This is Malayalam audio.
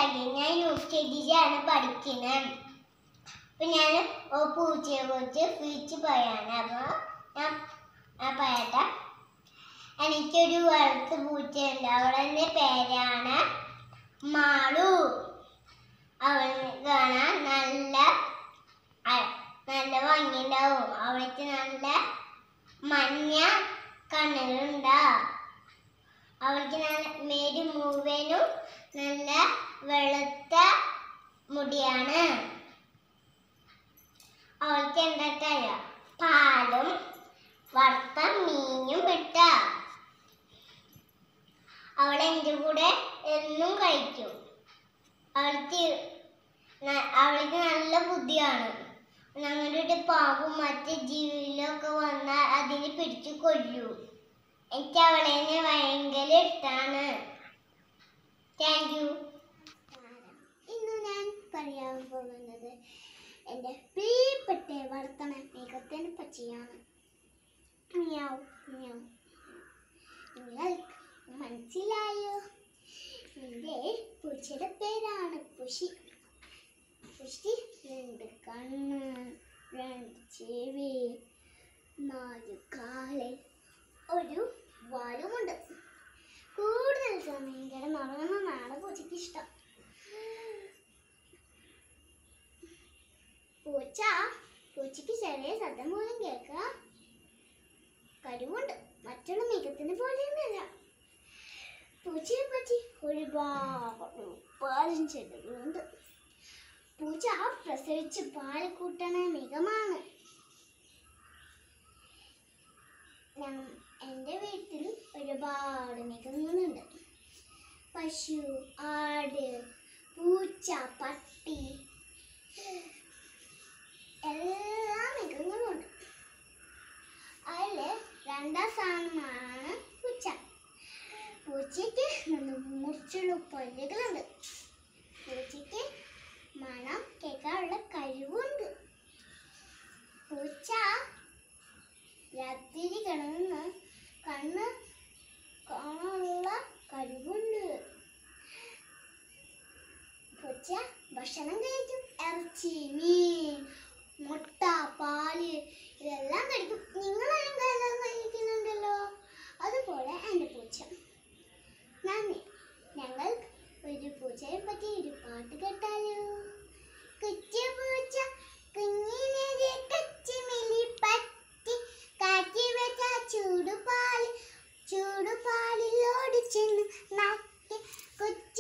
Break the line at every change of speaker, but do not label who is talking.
മനസ്സിലാക്കി ഞാൻ യൂസ് ചെയ്തിട്ടാണ് പഠിക്കുന്നത് അപ്പൊ ഞാൻ ഒരു പൂച്ചയെ കുറിച്ച് ഫീച്ച് പറയാണ് അപ്പൊ ഞാൻ ഞാൻ പറയട്ടെ എനിക്കൊരു വളർത്ത പൂച്ചയുണ്ട് അവളെ പേരാണ് മാളു അവൾ കാണാൻ നല്ല അ- നല്ല ഭംഗിയുണ്ടാവും അവൾക്ക് നല്ല മഞ്ഞ കണ്ണുകളുണ്ടാവും അവൾക്ക് നല്ല മേരി മുഴുവനും നല്ല വെളുത്ത മുടിയാണ് അവൾക്ക് എന്താ പാലും വറുത്ത മീനും ഇട്ട അവൾ എൻ്റെ കൂടെ എന്നും കഴിക്കും അവൾക്ക് ന- അവൾക്ക് നല്ല ബുദ്ധിയാണ് ഞങ്ങളുടെ പാമ്പും മറ്റ് ജീവികളൊക്കെ വന്നാൽ അതിനെ പിടിച്ചു കൊല്ലൂ എനിക്ക് അവളെ ഭയങ്കര ഇഷ്ടമാണ് താങ്ക് യു ഇന്ന് ഞാൻ പറയാൻ പോകുന്നത് എൻ്റെ പ്രിയപ്പെട്ട വളർത്തണ മേഘത്തിനെ പറ്റിയാണ് മിയാവ് മിയാവ് നിങ്ങൾക്ക് മനസ്സിലായോ എൻ്റെ പൂച്ചയുടെ പേരാണ് പുഷി പുഷി രണ്ട് കണ്ണ് രണ്ട് ചെവി നാല് കാല് ഒരു വാലുമുണ്ട് കൂടുതൽ സമയം കിടന്നുറങ്ങുന്നതാണ് പൂച്ചയ്ക്ക് ഇഷ്ടം പൂച്ച പൂച്ചയ്ക്ക് ചെറിയ ശബ്ദം പോലും കേൾക്കാം കഴിവുണ്ട് മറ്റുള്ള മികത്തിന് പോലെയൊന്നുമല്ല പൂച്ചയെ പറ്റി ഒരുപാട് ഒരുപാട് ചെടികളുണ്ട് പൂച്ച പ്രസവിച്ച് പാല് കൂട്ടണ മികമാണ് ഞ- എൻ്റെ വീട്ടിൽ ഒരുപാട് മൃഗങ്ങളുണ്ട് പശു ആട് പൂച്ച പട്ടി എല്ലാ മൃഗങ്ങളുമുണ്ട് അതിൽ രണ്ടാം സ്ഥാനമാണ് പൂച്ച പൂച്ചയ്ക്ക് നല്ല മുറിച്ചുള്ള പല്ലുകളുണ്ട് പൂച്ചയ്ക്ക് മണം കേൾക്കാനുള്ള കഴിവുണ്ട് പൂച്ച രാത്രി കിടന്ന് കണ്ണ് കാണാനുള്ള കഴിവുണ്ട് പൂച്ച ഭക്ഷണം കഴിക്കും ഇറച്ചി മീൻ മുട്ട പാല് ഇതെല്ലാം കഴിക്കും നിങ്ങളെല്ലാം എല്ലാം കഴിക്കുന്നുണ്ടല്ലോ അതുപോലെ എൻ്റെ പൂച്ച നന്ദി ഞങ്ങൾ ഒരു പൂച്ചയെ പറ്റി ഒരു പാട്ട് കേട്ടാലോ കുച്ച പൂച്ച കുഞ്ഞിനെ കച്ചിമിലി പറ്റി കാറ്റി വെച്ച ചൂടുപാല് ചൂടുപാലിലോട് ചെന്ന് നക്കി കുച്ച